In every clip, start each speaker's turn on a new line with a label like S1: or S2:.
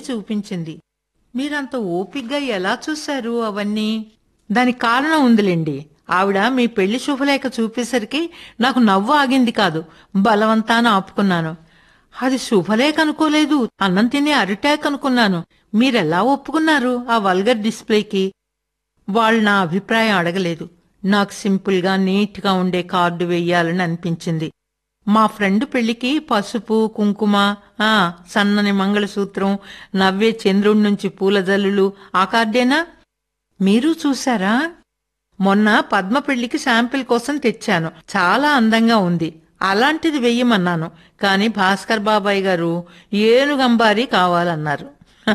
S1: చూపించింది మీరంత ఓపిగ్గా ఎలా చూశారు అవన్నీ దానికి కారణం ఉందిలేండి ఆవిడ మీ పెళ్లి శుభలేఖ చూపేసరికి నాకు నవ్వు ఆగింది కాదు బలవంతాన ఆపుకున్నాను అది శుభలేఖ అనుకోలేదు అన్నం తినే అరిటాక్ అనుకున్నాను మీరెలా ఒప్పుకున్నారు ఆ వల్గర్ డిస్ప్లేకి వాళ్ళు నా అభిప్రాయం అడగలేదు నాకు సింపుల్గా నీట్గా ఉండే కార్డు వెయ్యాలని అనిపించింది మా ఫ్రెండ్ పెళ్లికి పసుపు కుంకుమ ఆ సన్నని మంగళసూత్రం నవ్వే చంద్రుడి నుంచి పూల జల్లులు ఆ కార్డేనా మీరు చూసారా మొన్న పద్మ పెళ్లికి శాంపిల్ కోసం తెచ్చాను చాలా అందంగా ఉంది అలాంటిది వెయ్యమన్నాను కాని భాస్కర్ బాబాయ్ గారు ఏనుగంబారి కావాలన్నారు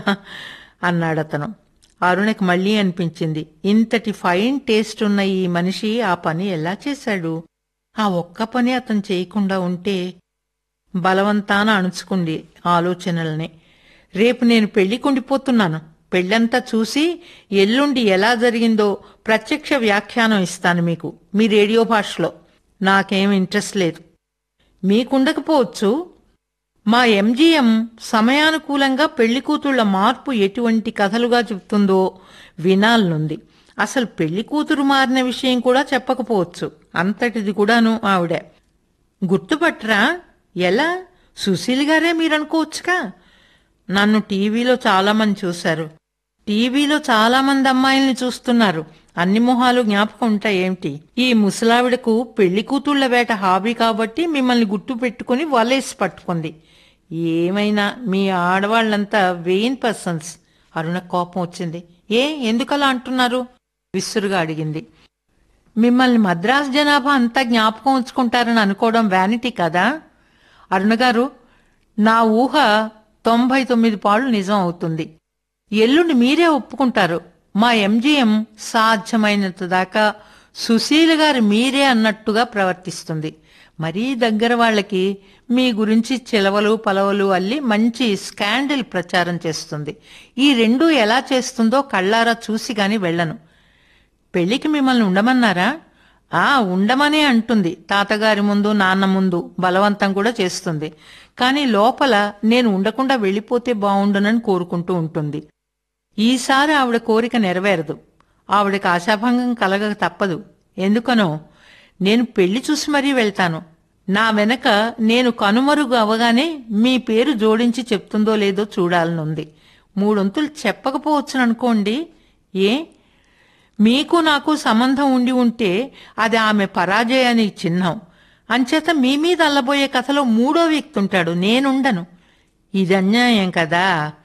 S1: అన్నాడతను అరుణకి మళ్ళీ అనిపించింది ఇంతటి ఫైన్ టేస్ట్ ఉన్న ఈ మనిషి ఆ పని ఎలా చేశాడు ఆ ఒక్క పని అతను చేయకుండా ఉంటే బలవంతాన అణుచుకుంది ఆలోచనల్ని రేపు నేను పెళ్లికుండిపోతున్నాను పెళ్ళంతా చూసి ఎల్లుండి ఎలా జరిగిందో ప్రత్యక్ష వ్యాఖ్యానం ఇస్తాను మీకు మీ రేడియో భాషలో నాకేం ఇంట్రెస్ట్ లేదు మీకుండకపోవచ్చు మా ఎంజీఎం సమయానుకూలంగా పెళ్లి కూతుళ్ల మార్పు ఎటువంటి కథలుగా చెప్తుందో వినాలనుంది అసలు పెళ్లి కూతురు మారిన విషయం కూడా చెప్పకపోవచ్చు అంతటిది కూడాను ఆవిడ గుర్తుపట్టరా ఎలా సుశీల్ గారే మీరనుకోవచ్చుగా నన్ను టీవీలో చాలామంది చూశారు టీవీలో చాలామంది అమ్మాయిల్ని చూస్తున్నారు అన్ని మొహాలు జ్ఞాపకం ఉంటాయేమిటి ఈ ముసలావిడకు పెళ్లి కూతుళ్ల వేట హాబీ కాబట్టి మిమ్మల్ని గుర్తు పెట్టుకుని వలేసి పట్టుకుంది ఏమైనా మీ ఆడవాళ్ళంతా వెయిన్ పర్సన్స్ అరుణ కోపం వచ్చింది ఏ ఎందుకలా అంటున్నారు విసురుగా అడిగింది మిమ్మల్ని మద్రాస్ జనాభా అంతా జ్ఞాపకం ఉంచుకుంటారని అనుకోవడం వ్యానిటీ కదా అరుణ గారు నా ఊహ తొంభై తొమ్మిది పాళ్ళు నిజం అవుతుంది ఎల్లుండి మీరే ఒప్పుకుంటారు మా ఎంజీఎం సాధ్యమైనంత దాకా సుశీల గారు మీరే అన్నట్టుగా ప్రవర్తిస్తుంది మరీ దగ్గర వాళ్ళకి మీ గురించి చిలవలు పలవలు అల్లి మంచి స్కాండిల్ ప్రచారం చేస్తుంది ఈ రెండూ ఎలా చేస్తుందో కళ్ళారా చూసి గాని వెళ్ళను పెళ్లికి మిమ్మల్ని ఉండమన్నారా ఆ ఉండమనే అంటుంది తాతగారి ముందు నాన్న ముందు బలవంతం కూడా చేస్తుంది కానీ లోపల నేను ఉండకుండా వెళ్ళిపోతే బావుండునని కోరుకుంటూ ఉంటుంది ఈసారి ఆవిడ కోరిక నెరవేరదు ఆవిడకి ఆశాభంగం కలగక తప్పదు ఎందుకనో నేను పెళ్లి చూసి మరీ వెళ్తాను నా వెనక నేను కనుమరుగు అవగానే మీ పేరు జోడించి చెప్తుందో లేదో చూడాలనుంది మూడొంతులు చెప్పకపోవచ్చుననుకోండి ఏ మీకు నాకు సంబంధం ఉండి ఉంటే అది ఆమె పరాజయానికి చిహ్నం అంచేత మీ మీద అల్లబోయే కథలో మూడో వ్యక్తి ఉంటాడు నేనుండను ఇది అన్యాయం కదా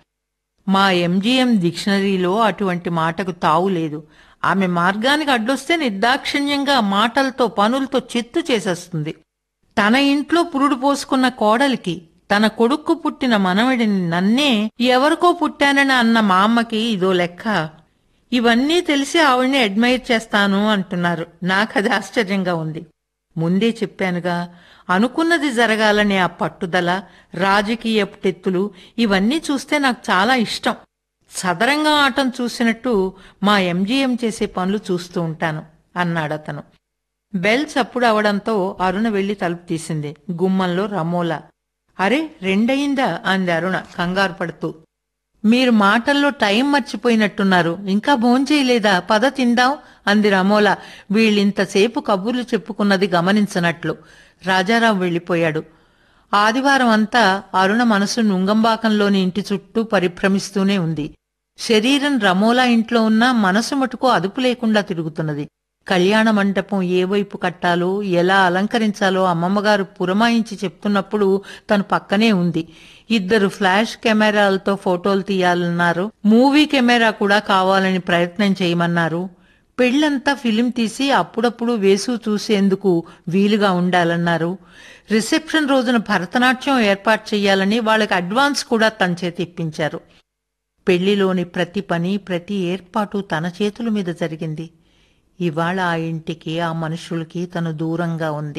S1: మా ఎంజీఎం డిక్షనరీలో అటువంటి మాటకు తావు లేదు ఆమె మార్గానికి అడ్డొస్తే నిర్దాక్షిణ్యంగా మాటలతో పనులతో చిత్తు చేసేస్తుంది తన ఇంట్లో పురుడు పోసుకున్న కోడలికి తన కొడుక్కు పుట్టిన మనవడిని నన్నే ఎవరికో పుట్టానని అన్న మా అమ్మకి ఇదో లెక్క ఇవన్నీ తెలిసి ఆవిడ్ని అడ్మైర్ చేస్తాను అంటున్నారు నాకది ఆశ్చర్యంగా ఉంది ముందే చెప్పానుగా అనుకున్నది జరగాలనే ఆ పట్టుదల రాజకీయపు టెత్తులు ఇవన్నీ చూస్తే నాకు చాలా ఇష్టం సదరంగా ఆటం చూసినట్టు మా ఎంజీఎం చేసే పనులు చూస్తూ ఉంటాను అన్నాడతను బెల్ చప్పుడు అవడంతో అరుణ వెళ్లి తలుపు తీసింది గుమ్మంలో రమోలా అరే రెండయిందా అంది అరుణ కంగారు పడుతూ మీరు మాటల్లో టైం మర్చిపోయినట్టున్నారు ఇంకా భోంచేయలేదా పద తిందాం అంది రమోల వీళ్ళింతసేపు కబుర్లు చెప్పుకున్నది గమనించనట్లు రాజారావు వెళ్ళిపోయాడు ఆదివారం అంతా అరుణ మనసు నుంగంబాకంలోని ఇంటి చుట్టూ పరిభ్రమిస్తూనే ఉంది శరీరం రమోలా ఇంట్లో ఉన్నా మనసు మటుకు అదుపు లేకుండా తిరుగుతున్నది కళ్యాణ మంటపం ఏ వైపు కట్టాలో ఎలా అలంకరించాలో అమ్మమ్మగారు పురమాయించి చెప్తున్నప్పుడు తను పక్కనే ఉంది ఇద్దరు ఫ్లాష్ కెమెరాలతో ఫోటోలు తీయాలన్నారు మూవీ కెమెరా కూడా కావాలని ప్రయత్నం చేయమన్నారు పెళ్లంతా ఫిలిం తీసి అప్పుడప్పుడు వేసు చూసేందుకు వీలుగా ఉండాలన్నారు రిసెప్షన్ రోజున భరతనాట్యం ఏర్పాటు చేయాలని వాళ్ళకి అడ్వాన్స్ కూడా తన చేతి ఇప్పించారు పెళ్లిలోని ప్రతి పని ప్రతి ఏర్పాటు తన చేతుల మీద జరిగింది ఇవాళ ఆ ఇంటికి ఆ మనుషులకి తను దూరంగా ఉంది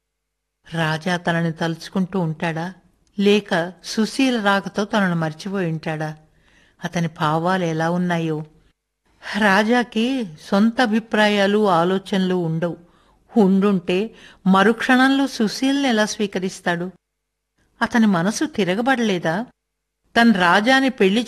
S1: రాజా తనని తలుచుకుంటూ ఉంటాడా లేక సుశీల రాకతో తనను మర్చిపోయి ఉంటాడా అతని భావాలు ఎలా ఉన్నాయో రాజాకి సొంత అభిప్రాయాలు ఆలోచనలు ఉండవు ఉండుంటే మరుక్షణంలో సుశీల్ని ఎలా స్వీకరిస్తాడు అతని మనసు తిరగబడలేదా తన రాజాని పెళ్లి